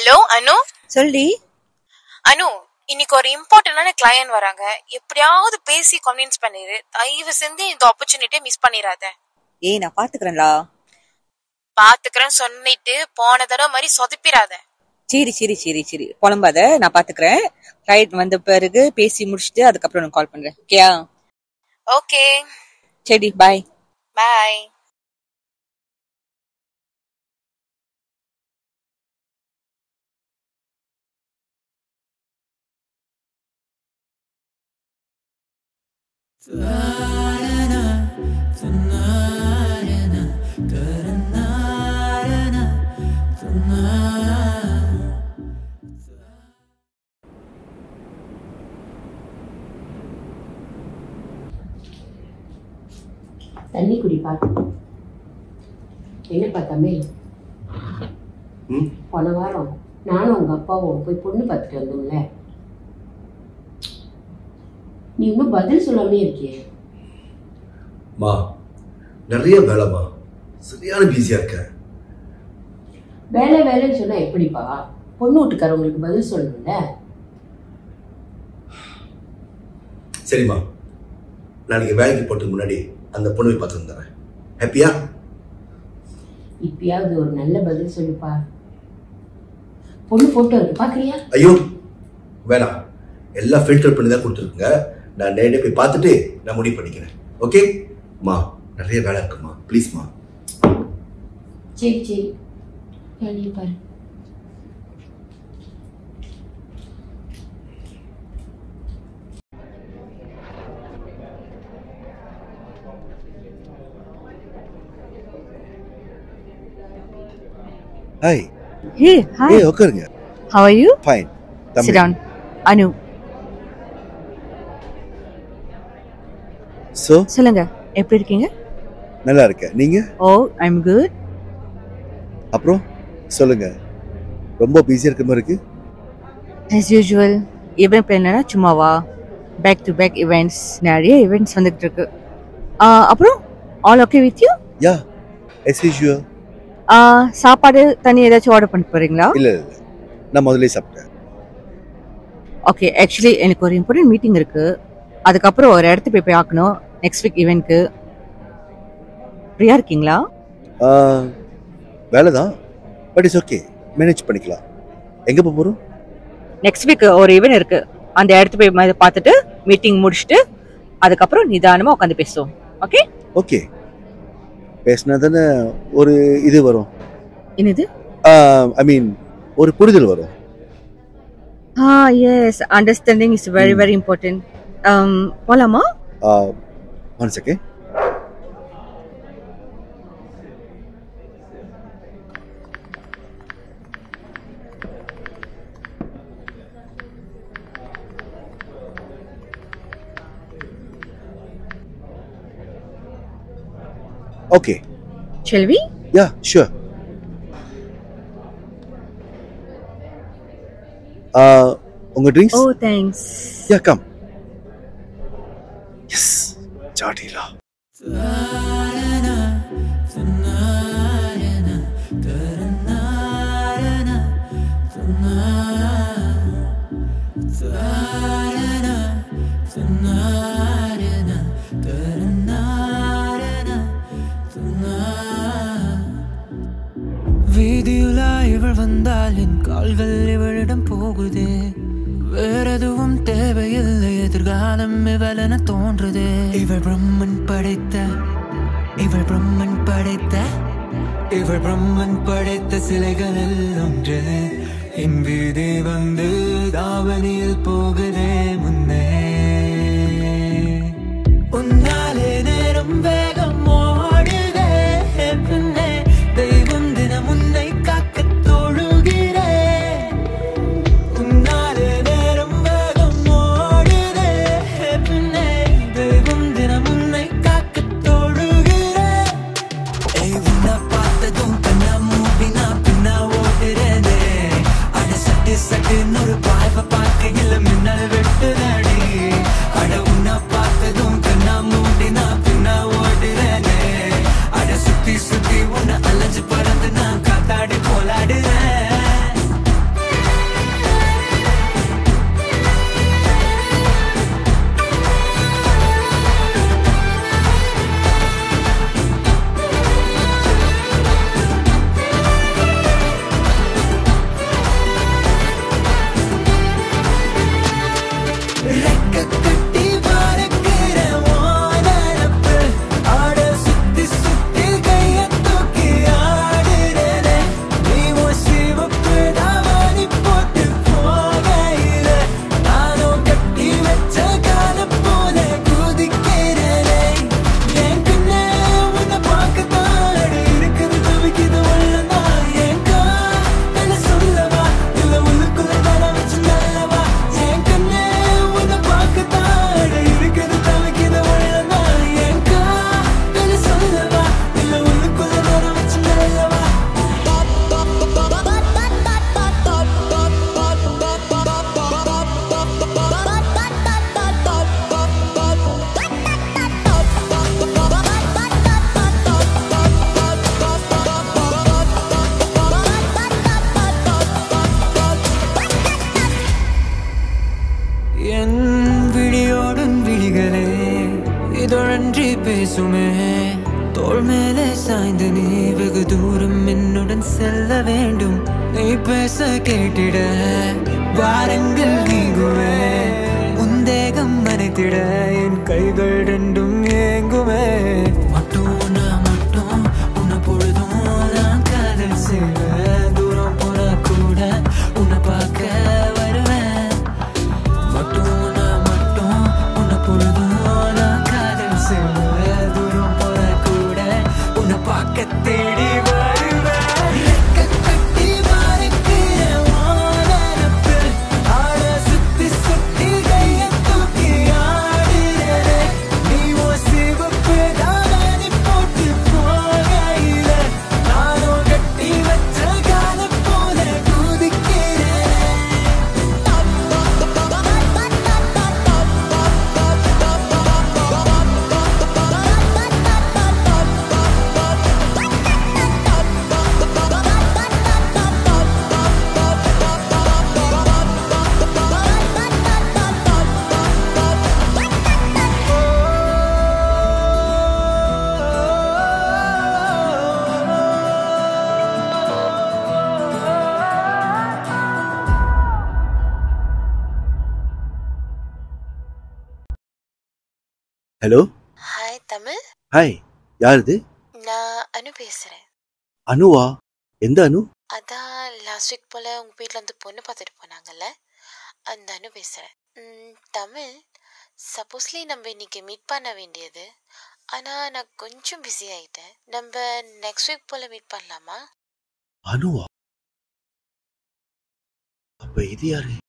Hello அனு சொல்லி அனு இன்னைக்கு ஒரு இம்பார்ட்டன்டான கிளையன்ட் வராங்க எப்படியாவது பேசி கன்வின்ஸ் பண்ணிரு தயவு செஞ்சு இந்த ஆப்பர்ச்சுனிட்டியை மிஸ் பண்ணிடாத ஏய் நான் பாத்துக்கிறேன்லா பாத்துக்கிறேன்னு சொல்லிட்டு போன தடவை மாதிரி சொதப்பிடாத சரி சரி சரி சரி புலம்பாத நான் பாத்துக்கிறேன் ஃபிளைட் வந்த பிறகு பேசி முடிச்சுட்டு அதுக்கப்புறம் நான் கால் பண்றேன் ஓகேயா ஓகே சரி பாய் பாய் தண்ணி குடிப்பா என்னப்பா தம்பி ம் போன வாரம் நானும் உங்க அப்பாவும் போய் பொண்ணு பார்த்துட்டு வந்தோம்ல நீ இன்னும் பதில் சொல்லாமே இருக்கியே மா நிறைய வேலைமா சரியான பிஸியாக இருக்கேன் வேலை வேலைன்னு சொன்னா எப்படிப்பா பொண்ணு வீட்டுக்காரவங்களுக்கு பதில் சொல்லணும்ல சரிம்மா நாளைக்கு வேலைக்கு போகிறதுக்கு முன்னாடி அந்த பொண்ணு போய் பார்த்து வந்துடுறேன் ஹாப்பியா இப்பயாவது ஒரு நல்ல பதில் சொல்லுப்பா பொண்ணு போட்டோ இருக்கு பாக்குறியா ஐயோ வேணாம் எல்லாம் ஃபில்டர் பண்ணி தான் கொடுத்துருக்குங்க நான் நேரே போய் பார்த்துட்டு நான் முடிவு பண்ணிக்கிறேன் ஓகே மா நிறைய வேலை இருக்குமா ப்ளீஸ்மா சரி சரி நீ பாரு ஹாய் Hey, hi. ஏய் உட்காருங்க How are you? Fine Sit down. Anu, so சொல்லுங்க எப்படி இருக்கீங்க நல்லா இருக்கேன் நீங்கள் ஓ ஐம் குட் அப்புறம் சொல்லுங்க ரொம்ப பிஸியாக இருக்க மாதிரி இருக்கு as யூஷுவல் ஈவெண்ட் பிளான்னா சும்மாவா பேக் டு பேக் இவெண்ட்ஸ் நிறைய இவெண்ட்ஸ் வந்துட்டு இருக்கு ஆ, அப்புறம் all okay with you yeah yes usual சாப்பாடு தண்ணி ஏதாச்சும் ஆர்டர் பண்ணி போறீங்களா இல்லை இல்லை நான் முதல்ல சாப்பிட்டேன் ஓகே ஆக்சுவலி எனக்கு ஒரு இம்பார்ட்டன்ட் மீட்டிங் இருக்கு அதுக்கப்புறம் ஒரு இடத்துக்கு போய் போய் ஆக்கணும் நெக்ஸ்ட் வீக் ஈவெண்ட்க்கு ஃப்ரீயா இருக்கீங்களா வேலை தான் பட் இட்ஸ் ஓகே மேனேஜ் பண்ணிக்கலாம் எங்கே போக போகிறோம் நெக்ஸ்ட் வீக் ஒரு ஈவெண்ட் இருக்கு அந்த இடத்து போய் ம- பார்த்துட்டு மீட்டிங் முடிச்சுட்டு அதுக்கப்புறம் நிதானமா உட்காந்து பேசுவோம் ஓகே ஓகே பேசினா தானே ஒரு இது வரும் என்னது ஐ மீன் ஒரு புரிதல் வரும் ah yes understanding is very very important போலாமா one second okay Selvi yeah sure உங்க oh drinks thanks yeah come yes ஜாடிலா வீதியுலா இவள் வந்தால் என் கால்கள் இவளிடம் போகுதே வேறெதுவும் தேவையில்லை எதிர்காலம் இவளென தோன்றுதே இவள் பிரம்மன் படைத்த இவள் பிரம்மன் படைத்த இவள் பிரம்மன் படைத்த சிலைகளில் ஒன்று என் வீதி வந்து தாவணியில் போகுதே முன்னே உன்னாலே நேரம் வேகம் ஓடுதே பின்னே தெய்வம் தினம் உன்னை காக்கத் தொழுகிறேன் உன்னாலே நேரம் வேகம் ஓடுதே பின்னே தெய்வம் தினம் உன்னை காக்கத் தொழுகிறேன் ஏய் உன்னை பார்த்ததும் கண்ணா மூடி நான் பின்னா ஓடுறேனே அட சட்டு சட்டுன்னு ஒரு பார்வை பார்க்கையில் மின்னல் வெட்டுதடி அட உன்னை பார்த்ததும் கண்ணா மூடி நான் பின்னா ஓடுறேனே பேசுமே தோள் மேலே சாய்ந்து நீ வெகு தூரம் என்னுடன் செல்ல வேண்டும் நீ பேச கேட்டிட வாரங்கள் நீங்குமே உந்தேகம் மறைத்திட என் கைகள் ரெண்டும் ஏங்குமே மட்டும் உன்னை மட்டும் உன்னை பொழுதும் நான் காதல் செய்வேன் தூரம் போனா கூட உன்னை பார்க்க வருவேன் மட்டும் உன்னை மட்டும் உன்னை பொழுதும் நான் காதல் செய்வேன் தூரம் போனா கூட உன்னை பார்க்க தேடி வருவேன் ரெக்க கட்டி மறைக்கிற வானரப்பு ஆட சுத்தி சுத்தி கைய தூக்கி ஆடுறே நீ ஓ சிவப்பு தானி போட்டு போகையில நானும் கட்டி வச்ச கால போல குதிக்கிறேன் ஹலோ ஹாய் தமிழ் ஹாய் யார் இது நான் அனு பேசுறேன் அனுவா எந்த அனு அதான் லாஸ்ட் வீக் போல உங்க வீட்ல இருந்து பொண்ணு பார்த்துட்டு போனாங்கல்ல அந்த அனு பேசுறேன் ம், தமிழ் சப்போஸ்லி நம்ம இன்னைக்கு மீட் பண்ண வேண்டியது ஆனா நான் கொஞ்சம் பிஸி ஆயிட்டேன் நம்ம நெக்ஸ்ட் வீக் போல மீட் பண்ணலாமா அனுவா அப்ப இது யாரு